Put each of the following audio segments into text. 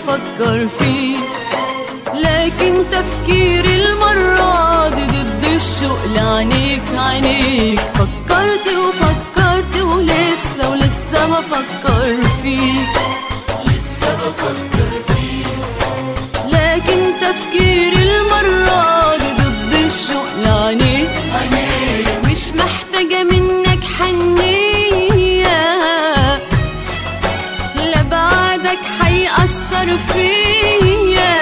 بفكر فيك لكن تفكيري المرة دي ضد الشوق لعينيك عينيك فكرت وفكرت ولسه ولسه بفكر فيك لسه بفكر فيك لكن تفكيري المرة دي ضد الشوق لعينيك عينيك مش محتاجة منك حنية لا بعدك حيأثر فيا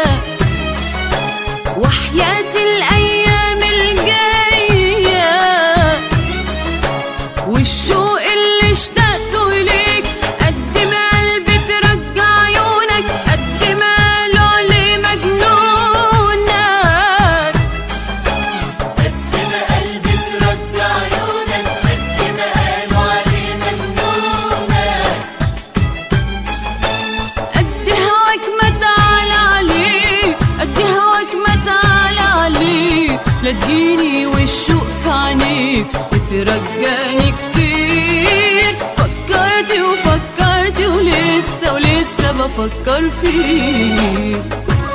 وحياة الأيام الجاية والشوق اللي اشتقته إليك قد ما قلبي ترجع عيونك قد ما قالوا عليه مجنونك قد ما قلبي ترجع عيونك قد ما قالوا عليه مجنونك قد هواك ما تعالى عليه قد هواك ما تعالى عليه لا تجيني والشوق في عينيك بترجاني كتير فكرت وفكرت ولسه ولسه بفكر فيك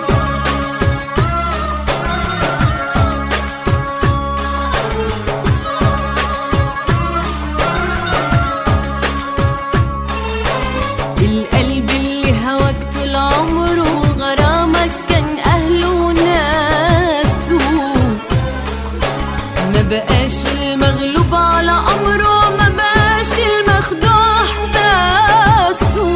القلب اللي هواك طول عمره وغرامك كان أهله وناسه ما بقاش المغلوب على أمره ما بقاش المخدوع إحساسه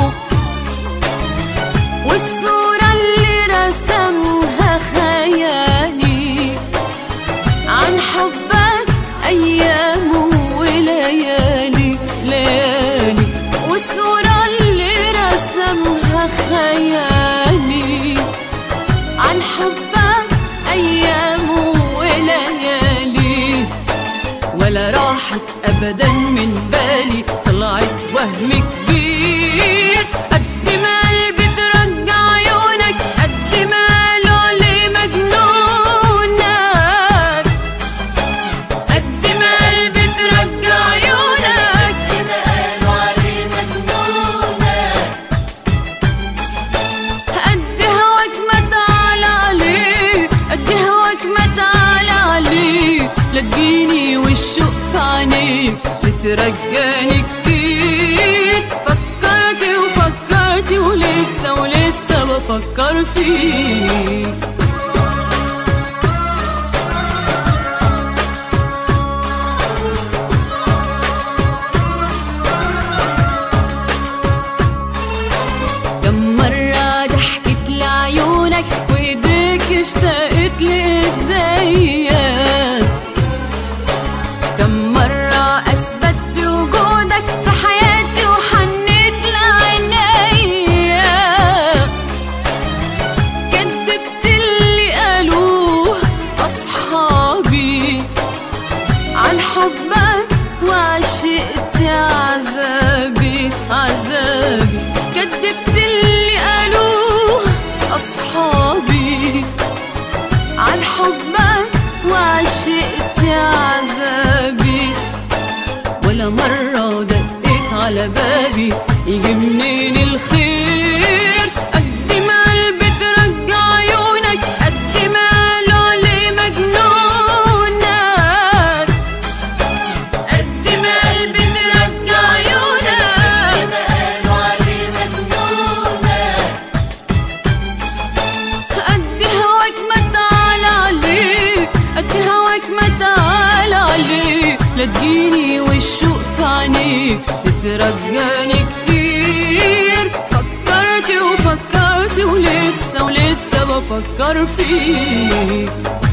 والصورة اللي رسمها خيالي عن حبك أيام وليالي ليالي والصورة اللي رسمها خيالي عن حبك أيام وليالي ولا راحت أبدا من بالي طلعت وهم كبير قد ما قلبي ترجع عيونك قد ما قالوا عليه مجنونك قد ما قلبي ترجع عيونك قد ما قالوا عليه مجنونك قد هواك ما تعالى عليه قد هواك ما تعالى عليه لا تجيني والشوق في عينيك بترجاني كتير فكرت وفكرت ولسه ولسه بفكر فيك كم مرة ضحكت لعيونك وايديك اشتقت لايديا كم مرة اثبتت وجودك في حياتي وحنيت لعينيا كدبت اللي قالوه اصحابي عن حبك وعشقت عذابي عذابي كدبت اللي قالوه أصحابي عن حبك وعشقت عذابي ولا مرة دقيت على بابي يجي منين الخير قد ما قلبي ترجع عيونك قد ما قالوا عليه مجنونك قد ما قلبي ترجع عيونك قد ما قالوا عليه مجنونك قد هواك ما تعالى عليه قد هواك ما تعالى عليه لا تجيني والشوق في عينيك تترجاني كتير فكرت وفكرت ولسه ولسه بفكر فيك